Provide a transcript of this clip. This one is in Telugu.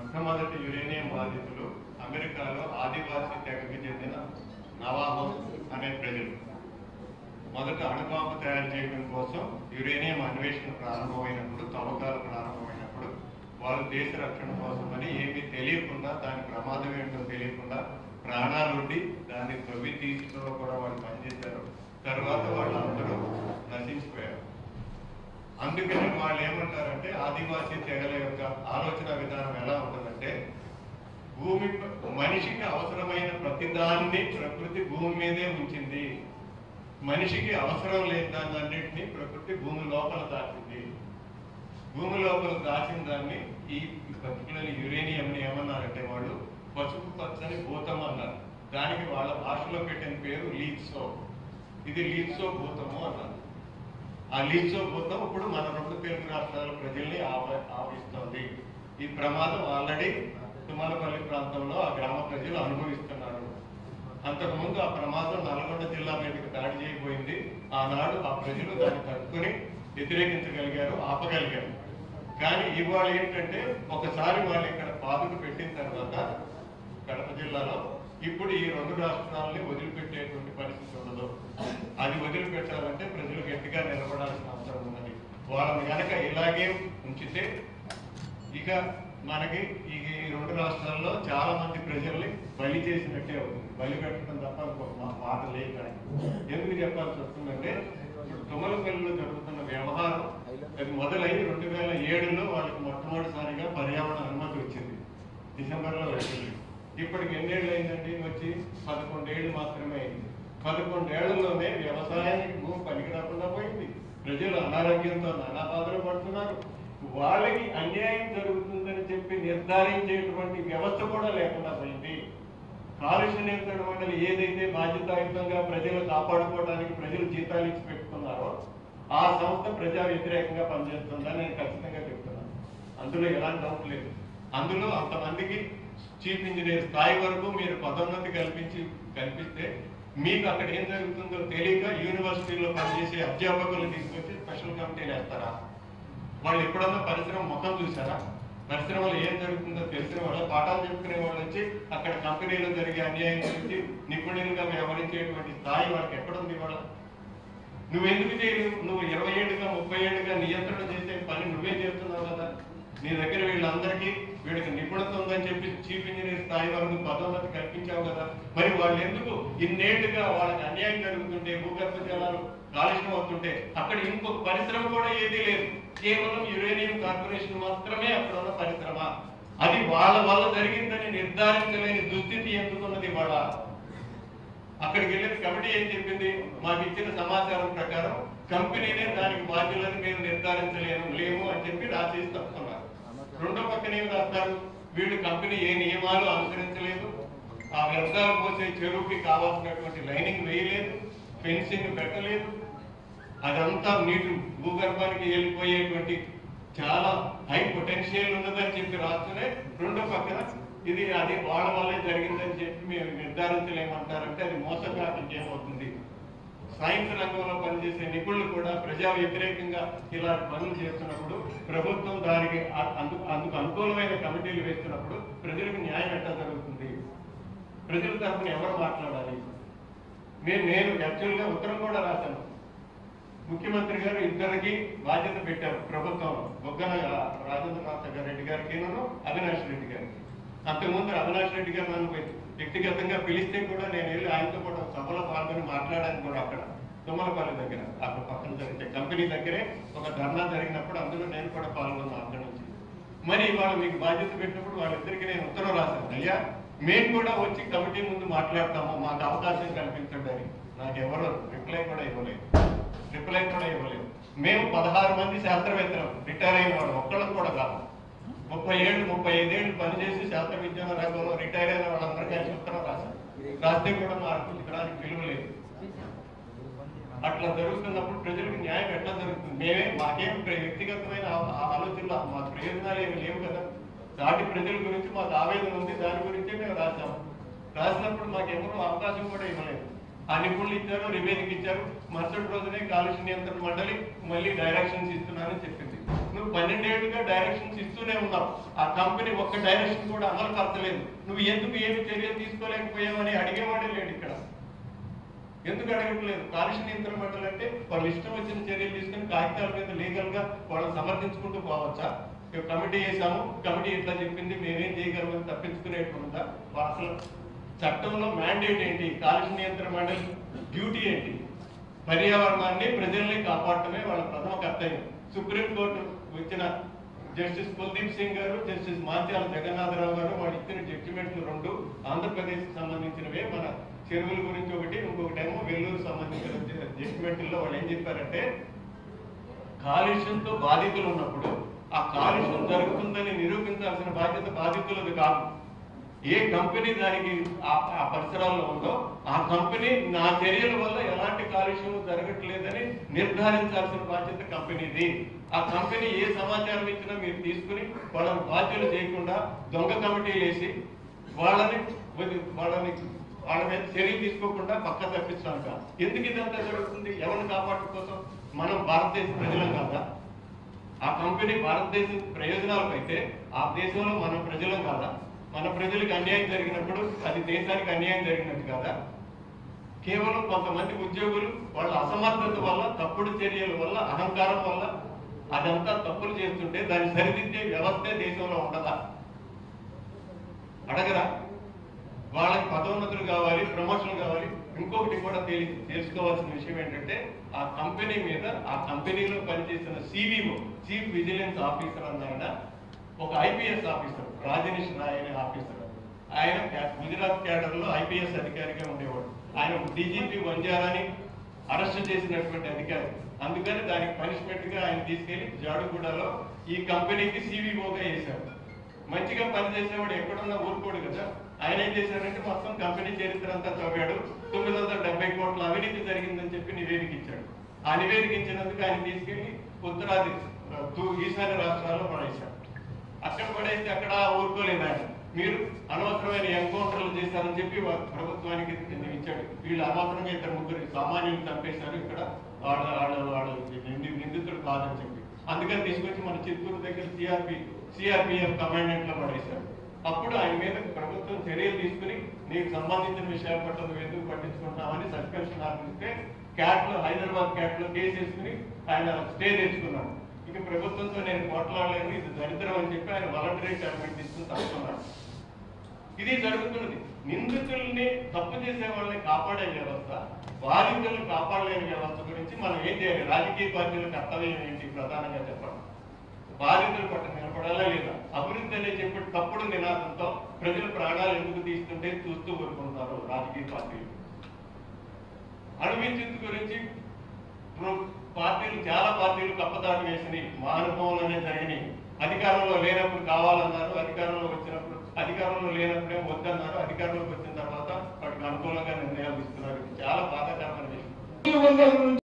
మొట్టమొదటి యురేనియం బాధితులు అమెరికాలో ఆదివాసీ తెగకి చెందిన నవాబో అనే ప్రజలు మొదట అణుబాంబు తయారు చేయడం కోసం యురేనియం అన్వేషణ ప్రారంభమైనప్పుడు తవ్వకాలు ప్రారంభమైనప్పుడు వాళ్ళు దేశ రక్షణ కోసమని ఏమీ తెలియకుండా దాని ప్రమాదం ఏంటో తెలియకుండా ప్రాణాలుండి దాన్ని తవ్వి తీసుకోవడం కూడా వాళ్ళు పనిచేశారు తర్వాత వాళ్ళందరూ నశించిపోయారు అందుకని వాళ్ళు ఏమంటారంటే ఆదివాసీ తెగల యొక్క ఆలోచన విధానం ఎలా ఉంటుందంటే భూమి మనిషికి అవసరమైన ప్రతిదాన్ని ప్రకృతి భూమి మీదే ఉంచింది మనిషికి అవసరం లేని దాన్ని అన్నింటినీ ప్రకృతి భూమి లోపల దాచింది భూమి లోపల దాచిన దాన్ని ఈ పర్టికులర్ యురేనియంని ఏమన్నారంటే వాళ్ళు పసుపు పచ్చని భూతం అన్నారు దానికి వాళ్ళ భాషలో పెట్టిన పేరు లీత్సో ఇది లీత్సో భూతము అన్నారు ఆ లీత్సో భూతం ఇప్పుడు మన రెండు తెలుగు రాష్ట్రాల ప్రజల్ని ఆవ- ఆవరిస్తోంది ఈ ప్రమాదం ఆల్రెడీ తుమ్మలపల్లి ప్రాంతంలో ఆ గ్రామ ప్రజలు అనుభవిస్తున్నారు అంతకుముందు ఆ ప్రమాదం నల్గొండ జిల్లా మీదకి దాడి చేయబోయింది ఆనాడు ఆ ప్రజలు దాన్ని తట్టుకొని వ్యతిరేకించగలిగారు ఆపగలిగారు కానీ ఇవాళ ఏంటంటే ఒకసారి వాళ్ళు ఇక్కడ పాదుకు పెట్టిన తర్వాత కడప జిల్లాలో ఇప్పుడు ఈ రెండు రాష్ట్రాలని వదిలిపెట్టేటువంటి పరిస్థితి ఉండదు అది వదిలిపెట్టాలంటే ప్రజలు గట్టిగా నిలబడాల్సిన అవసరం ఉన్నది వాళ్ళని కనుక ఇలాగే ఉంచితే ఇక మనకి ఈ ఈ రెండు రాష్ట్రాల్లో చాలా మంది ప్రజల్ని బలి చేసినట్టే అవుతుంది బలి పెట్టడం తప్ప ఇంకొక మా- మాట లేదు కానీ ఎందుకు చెప్పాల్సి వస్తుందంటే ఇప్పుడు తుమ్మలపల్లిలో జరుగుతున్న వ్యవహారం అది మొదలై రెండు వేల ఏడులో వాళ్ళకి మొట్టమొదటిసారిగా పర్యావరణ అనుమతి వచ్చింది డిసెంబర్లో వచ్చింది ఇప్పటికి ఎన్నేళ్ళు అయిందండి వచ్చి పదకొండేళ్ళు మాత్రమే అయింది పదకొండేళ్లలోనే వ్యవసాయానికి భూమి పనికి రాకుండా పోయింది ప్రజలు అనారోగ్యంతో నానా బాధలు పడుతున్నారు వాళ్ళకి అన్యాయం జరుగుతుందని చెప్పి నిర్ధారించేటువంటి వ్యవస్థ కూడా లేకుండా పోయింది కాలుష్య నియంత్రణ మండలి ఏదైతే బాధ్యతాయుతంగా ప్రజలు కాపాడుకోవడానికి ప్రజలు జీతాలు ఇచ్చి పెట్టుకున్నారో ఆ సంస్థ ప్రజా వ్యతిరేకంగా పనిచేస్తుందని నేను ఖచ్చితంగా చెప్తున్నాను అందులో ఎలాంటి డౌట్ లేదు అందులో అంతమందికి చీఫ్ ఇంజనీర్ స్థాయి వరకు మీరు పదోన్నతి కల్పించి కల్పిస్తే మీకు అక్కడ ఏం జరుగుతుందో తెలియక యూనివర్సిటీలో పనిచేసే అధ్యాపకులు తీసుకొచ్చి స్పెషల్ కమిటీలు వేస్తారా వాళ్ళు ఎప్పుడన్నా పరిశ్రమ మొత్తం చూసారా పరిశ్రమలో ఏం జరుగుతుందో తెలిసిన వాళ్ళ పాఠాలు చెప్పుకునే వాళ్ళు వచ్చి అక్కడ కంపెనీలో జరిగే అన్యాయం గురించి నిపుణులుగా వ్యవహరించేటువంటి స్థాయి వాళ్ళకి ఎక్కడుంది వాళ్ళ నువ్వెందుకు చేయలేవు నువ్వు ఇరవై ఏళ్ళుగా ముప్పై ఏళ్ళుగా నియంత్రణ చేసే పని నువ్వే చేస్తున్నావు కదా నీ దగ్గర వీళ్ళందరికీ వీడికి నిపుణత ఉందని చెప్పి చీఫ్ ఇంజనీర్ స్థాయి వరకు పదోన్నతి కల్పించావు కదా మరి వాళ్ళు ఎందుకు ఇన్నేళ్లుగా వాళ్ళకి అన్యాయం జరుగుతుంటే భూగర్భ జలాలు కాలుష్యం అవుతుంటే అక్కడ ఇంకొక పరిశ్రమ కూడా ఏదీ లేదు కేవలం యురేనియం కార్పొరేషన్ మాత్రమే అక్కడ ఉన్న పరిశ్రమ అది వాళ్ళ వల్ల జరిగిందని నిర్ధారించలేని దుస్థితి ఎందుకున్నది వాళ్ళ అక్కడికి వెళ్ళిన కమిటీ ఏం చెప్పింది మాకు ఇచ్చిన సమాచారం ప్రకారం కంపెనీనే దానికి బాధ్యులని మేము నిర్ధారించలేము లేము అని చెప్పి రాసేసి తప్పుతున్నారు రెండో పక్కన ఏం రాస్తారు వీళ్ళు కంపెనీ ఏ నియమాలు అనుసరించలేదు ఆ వ్యర్థాలు పోసే చెరువుకి కావాల్సినటువంటి లైనింగ్ వేయలేదు ఫెన్సింగ్ పెట్టలేదు అదంతా నీటి భూగర్భానికి వెళ్ళిపోయేటువంటి చాలా హై పొటెన్షియల్ ఉన్నదని చెప్పి రాస్తూనే రెండో పక్కన ఇది అది వాళ్ళ వల్లే జరిగిందని చెప్పి మేము నిర్ధారించలేమంటారంటే అది మోసంగా ఇంకేమవుతుంది సైన్స్ రంగంలో పనిచేసే నిపుణులు కూడా ప్రజా వ్యతిరేకంగా ఇలా పనులు చేస్తున్నప్పుడు ప్రభుత్వం దానికి అ- అందు- అందుకు అనుకూలమైన కమిటీలు వేస్తున్నప్పుడు ప్రజలకు న్యాయం ఎట్లా జరుగుతుంది ప్రజల తరఫున ఎవరు మాట్లాడాలి నేను నేను యాక్చువల్గా ఉత్తరం కూడా రాశాను ముఖ్యమంత్రి గారు ఇద్దరికి బాధ్యత పెట్టారు ప్రభుత్వంలో బొగ్గన రాజేంద్రనాథ్ రెడ్డి గారికి అవినాష్ రెడ్డి గారికి అంతకుముందు అవినాష్ రెడ్డి గారు నన్ను వ్యక్తిగతంగా పిలిస్తే కూడా నేను వెళ్ళి ఆయనతో కూడా ఒక సభలో పాల్గొని మాట్లాడాను కూడా అక్కడ తుమ్మలపల్లి దగ్గర అక్కడ పక్కన జరిగితే కంపెనీ దగ్గరే ఒక ధర్నా జరిగినప్పుడు అందులో నేను కూడా పాల్గొన్నాను అక్కడి నుంచి మరి వాళ్ళు మీకు బాధ్యత పెట్టినప్పుడు వాళ్ళిద్దరికి నేను ఉత్తరం రాశాను అయ్యా మేము కూడా వచ్చి కమిటీ ముందు మాట్లాడతాము మాకు అవకాశం కల్పించండి అని నాకు ఎవరు రిప్లై కూడా ఇవ్వలేదు రిప్లై కూడా ఇవ్వలేదు మేము పదహారు మంది శాస్త్రవేత్తలు రిటైర్ అయిన వాళ్ళు ఒక్కళ్ళం కూడా కాదు ముప్పై ఏళ్ళు ముప్పై ఐదేళ్ళు పనిచేసి శాస్త్ర విజ్ఞాన రంగంలో రిటైర్ అయిన వాళ్ళందరికీ కలిసి ఉత్తరం రాశారు రాస్తే కూడా మాకు ఇక్కడానికి విలువ లేదు అట్లా జరుగుతున్నప్పుడు ప్రజలకు న్యాయం ఎట్లా జరుగుతుంది మేమే మాకేం ప్ర- వ్యక్తిగతమైన ఆ- ఆ ఆలోచనలు మా ప్రయోజనాలు ఏమి లేవు కదా దాటి ప్రజల గురించి మాకు ఆవేదన ఉంది దాని గురించే మేము రాసాము రాసినప్పుడు మాకు ఎవరు అవకాశం కూడా ఇవ్వలేదు ఆ నిపుణులు ఇచ్చారు నివేదిక ఇచ్చారు మరుసటి రోజునే కాలుష్య నియంత్రణ మండలి మళ్ళీ డైరెక్షన్స్ ఇస్తున్నారని చెప్పింది నువ్వు పన్నెండేళ్లుగా డైరెక్షన్స్ ఇస్తూనే ఉన్నావు ఆ కంపెనీ ఒక్క డైరెక్షన్ కూడా అమలు పరచలేదు నువ్వు ఎందుకు ఏమి చర్యలు తీసుకోలేకపోయావని అడిగేవాడే లేడు ఇక్కడ ఎందుకు అడగట్లేదు కాలుష్య నియంత్రణ మండలి అంటే వాళ్ళు ఇష్టం వచ్చిన చర్యలు తీసుకుని కాగితాల మీద లీగల్ గా వాళ్ళని సమర్థించుకుంటూ పోవచ్చా ఇక కమిటీ వేసాము కమిటీ ఇట్లా చెప్పింది మేమేం చేయగలమని తప్పించుకునేట్టుందా అసలు చట్టంలో మ్యాండేట్ ఏంటి కాలుష్య నియంత్రణ మండలి డ్యూటీ ఏంటి పర్యావరణాన్ని ప్రజల్ని కాపాడటమే వాళ్ళ ప్రథమ కర్తవ్యం సుప్రీంకోర్టు ఇచ్చిన జస్టిస్ కుల్దీప్ సింగ్ గారు జస్టిస్ మాంచాల జగన్నాథరావు గారు వాళ్ళు ఇచ్చిన జడ్జిమెంట్లు రెండు ఆంధ్రప్రదేశ్ సంబంధించినవే మన చెరువుల గురించి ఒకటి ఇంకొకటేమో వెల్లూరు సంబంధించిన జడ్జిమెంట్లో వాళ్ళు ఏం చెప్పారంటే కాలుష్యంతో బాధితులు ఉన్నప్పుడు ఆ కాలుష్యం జరుగుతుందని నిరూపించాల్సిన బాధ్యత బాధితులది కాదు ఏ కంపెనీ దానికి ఆ ఆ పరిసరాల్లో ఉందో ఆ కంపెనీ నా చర్యల వల్ల ఎలాంటి కాలుష్యం జరగట్లేదని నిర్ధారించాల్సిన బాధ్యత కంపెనీది ఆ కంపెనీ ఏ సమాచారం ఇచ్చినా మీరు తీసుకుని వాళ్ళని బాధ్యులు చేయకుండా దొంగ కమిటీలు వేసి వాళ్ళని వది- వాళ్ళని వాళ్ళ మీద చర్యలు తీసుకోకుండా పక్క తప్పించాలి కాదు ఎందుకు ఇదంతా జరుగుతుంది ఎవరిని కాపాడటం కోసం మనం భారతదేశ ప్రజలం కాదా ఆ కంపెనీ భారతదేశం ప్రయోజనాలకు అయితే ఆ దేశంలో మన ప్రజలం కాదా మన ప్రజలకు అన్యాయం జరిగినప్పుడు అది దేశానికి అన్యాయం జరిగినట్టు కాదా కేవలం కొంతమంది ఉద్యోగులు వాళ్ళ అసమర్థత వల్ల తప్పుడు చర్యల వల్ల అహంకారం వల్ల అదంతా తప్పులు చేస్తుంటే దాన్ని సరిదిద్దే వ్యవస్థే దేశంలో ఉండదా అడగరా వాళ్ళకి పదోన్నతులు కావాలి ప్రమోషన్లు కావాలి ఇంకొకటి కూడా తెలి తెలుసుకోవాల్సిన విషయం ఏంటంటే ఆ కంపెనీ మీద ఆ కంపెనీలో పనిచేసిన సివిఓ చీఫ్ విజిలెన్స్ ఆఫీసర్ అన్న ఆయన ఒక ఐపీఎస్ ఆఫీసర్ రాజనీష్ రాయ్ అనే ఆఫీసర్ ఆయన క్యా- గుజరాత్ క్యాడర్ లో ఐపీఎస్ అధికారిగా ఉండేవాడు ఆయన డీజీపీ వంజారాని అరెస్ట్ చేసినటువంటి అధికారి అందుకని దానికి పనిష్మెంట్ గా ఆయన తీసుకెళ్లి జాడుగూడలో ఈ కంపెనీకి సివిఓగా వేశారు మంచిగా పనిచేసేవాడు ఎక్కడున్నా ఊరుకోడు కదా ఆయన ఏం చేశాడంటే మొత్తం కంపెనీ చరిత్ర అంతా చదివాడు తొమ్మిది వందల డెబ్బై కోట్ల అవినీతి జరిగిందని చెప్పి నివేదిక ఇచ్చాడు ఆ నివేదిక ఇచ్చినందుకు ఆయన తీసుకెళ్లి ఉత్తరాది ఆ, తూ- ఈశాన్య రాష్ట్రాల్లో పడేశాడు అక్కడ పడేస్తే అక్కడ ఊరుకోలేదు ఆయన మీరు అనవసరమైన ఎన్కౌంటర్లు చేశారని చెప్పి వా- ప్రభుత్వానికి ఇది ఇచ్చాడు వీళ్ళు అనవసరంగా ఇద్దరు ముగ్గురు సామాన్యులు చంపేశారు ఇక్కడ వాళ్ళ వాళ్ళ వాళ్ళు నింది- నిందితుడు కాదని చెప్పి అందుకని తీసుకొచ్చి మన చిత్తూరు దగ్గర సిఆర్పి సిఆర్పిఎఫ్ కమాండెంట్ లో పడేశారు అప్పుడు ఆయన మీద ప్రభుత్వం చర్యలు తీసుకుని నీకు సంబంధించిన విషయాల పట్ల నువ్వు ఎందుకు పట్టించుకుంటామని సస్పెన్షన్ ఆపిస్తే క్యాట్ లో హైదరాబాద్ క్యాట్ లో కేసు వేసుకుని ఆయన స్టే తెచ్చుకున్నాడు ఇక ప్రభుత్వంతో నేను పోట్లాడలేను ఇది దరిద్రం అని చెప్పి ఆయన వాలంటరీ రిటైర్మెంట్ తీసుకుని తప్పుకున్నాడు ఇది జరుగుతున్నది నిందితుల్ని తప్పు చేసే వాళ్ళని కాపాడే వ్యవస్థ బాధితులను కాపాడలేని వ్యవస్థ గురించి మనం ఏం చేయాలి రాజకీయ పార్టీల కర్తవ్యం ఏంటి ప్రధానంగా చెప్పడం బాధితుల పట్ల నిలబడాలా లేదా అభివృద్ధి అనే చెప్పి తప్పుడు నినాదంతో ప్రజల ప్రాణాలు ఎందుకు తీస్తుంటే చూస్తూ ఊరుకుంటారు రాజకీయ పార్టీలు అణువిద్యుత్ గురించి ప్ర- పార్టీలు చాలా పార్టీలు కప్పదాటు వేసినాయి మా అనుభవంలోనే జరిగినాయి అధికారంలో లేనప్పుడు కావాలన్నారు అధికారంలో వచ్చినప్పుడు అధికారంలో లేనప్పుడే వద్దన్నారు అధికారంలోకి వచ్చిన తర్వాత వాటికి అనుకూలంగా నిర్ణయాలు తీసుకున్నారు ఇది చాలా బాధాకరమైన విషయం వందల